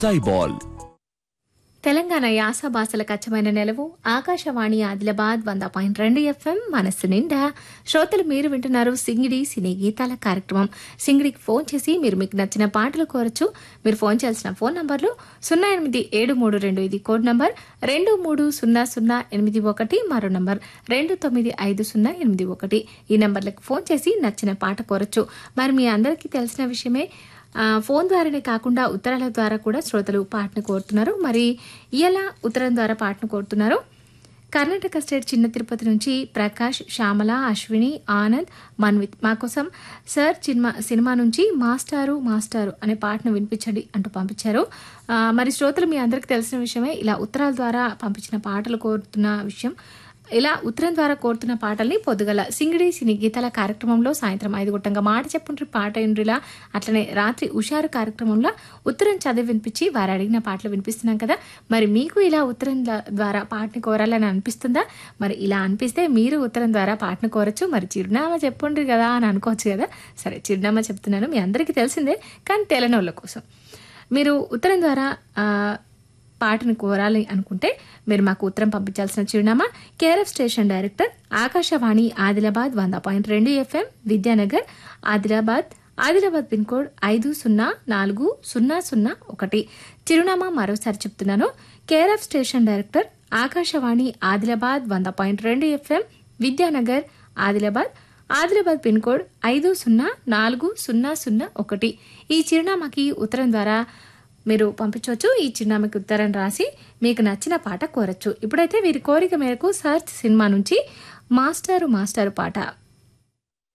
సైబాల్ తెలంగాణ యాస భాషలకు అచ్చమైన నెలవు ఆకాశవాణి ఆదిలాబాద్ వంద పాయింట్ రెండు ఎఫ్ఎం మనస్సు నిండా శ్రోతలు మీరు వింటున్నారు సింగిడి సినీ గీతాల కార్యక్రమం సింగిడికి ఫోన్ చేసి మీరు మీకు నచ్చిన పాటలు కోరచ్చు మీరు ఫోన్ చేయాల్సిన ఫోన్ నంబర్లు సున్నా ఎనిమిది ఏడు మూడు రెండు ఇది కోడ్ నంబర్ రెండు మూడు సున్నా సున్నా ఎనిమిది ఒకటి మరో నంబర్ రెండు తొమ్మిది ఐదు సున్నా ఎనిమిది ఒకటి ఈ నంబర్లకు ఫోన్ చేసి నచ్చిన పాట కోరచ్చు మరి మీ అందరికీ తెలిసిన విషయమే ఆ, ఫోన్ ద్వారానే కాకుండా ఉత్తరాల ద్వారా కూడా శ్రోతలు పాటను కోరుతున్నారు మరి ఇలా ఉత్తరం ద్వారా పాటను కోరుతున్నారు కర్ణాటక స్టేట్ చిన్న తిరుపతి నుంచి ప్రకాష్ శ్యామల అశ్విని ఆనంద్ మన్విత్ మా కోసం సార్ సినిమా సినిమా నుంచి మాస్టారు మాస్టారు అనే పాటను వినిపించండి అంటూ పంపించారు ఆ, మరి శ్రోతలు మీ అందరికీ తెలిసిన విషయమే ఇలా ఉత్తరాల ద్వారా పంపించిన పాటలు కోరుతున్న విషయం ఇలా ఉత్తరం ద్వారా కోరుతున్న పాటల్ని పొద్దుగల సింగిడి సినీ గీతాల కార్యక్రమంలో సాయంత్రం ఐదు గుట్టంగా మాట చెప్పుండ్రి పాట ఇండ్రిలా అట్లనే రాత్రి ఉషారు కార్యక్రమంలో ఉత్తరం చదివి వినిపించి వారు అడిగిన పాటలు వినిపిస్తున్నాం కదా మరి మీకు ఇలా ఉత్తరం ద- ద్వారా పాటని కోరాలని అనిపిస్తుందా మరి ఇలా అనిపిస్తే మీరు ఉత్తరం ద్వారా పాటను కోరచ్చు మరి చిరునామా చెప్పుండ్రి కదా అని అనుకోవచ్చు కదా సరే చిరునామా చెప్తున్నాను మీ అందరికీ తెలిసిందే కానీ తెలనోళ్ళ కోసం మీరు ఉత్తరం ద్వారా ఆ, పాటను కోరాలి అనుకుంటే మీరు మాకు ఉత్తరం పంపించాల్సిన చిరునామా KRF station director Akashvani Adilabad వంద పాయింట్ రెండు FM Vidyanagar Adilabad Adilabad pin code ఐదు సున్నా నాలుగు సున్నా సున్నా ఒకటి చిరునామా మరోసారి చెప్తున్నాను KRF station director Akashvani Adilabad వంద పాయింట్ రెండు FM Vidyanagar Adilabad Adilabad pin code ఐదు సున్నా నాలుగు సున్నా సున్నా ఒకటి ఈ చిరునామాకి ఉత్తరం ద్వారా మీరు పంపించవచ్చు ఈ చిరునామాకి ఉత్తరం రాసి మీకు నచ్చిన పాట కోరచ్చు ఇప్పుడైతే వీరి కోరిక మేరకు సర్చ్ సినిమా నుంచి మాస్టారు మాస్టారు పాట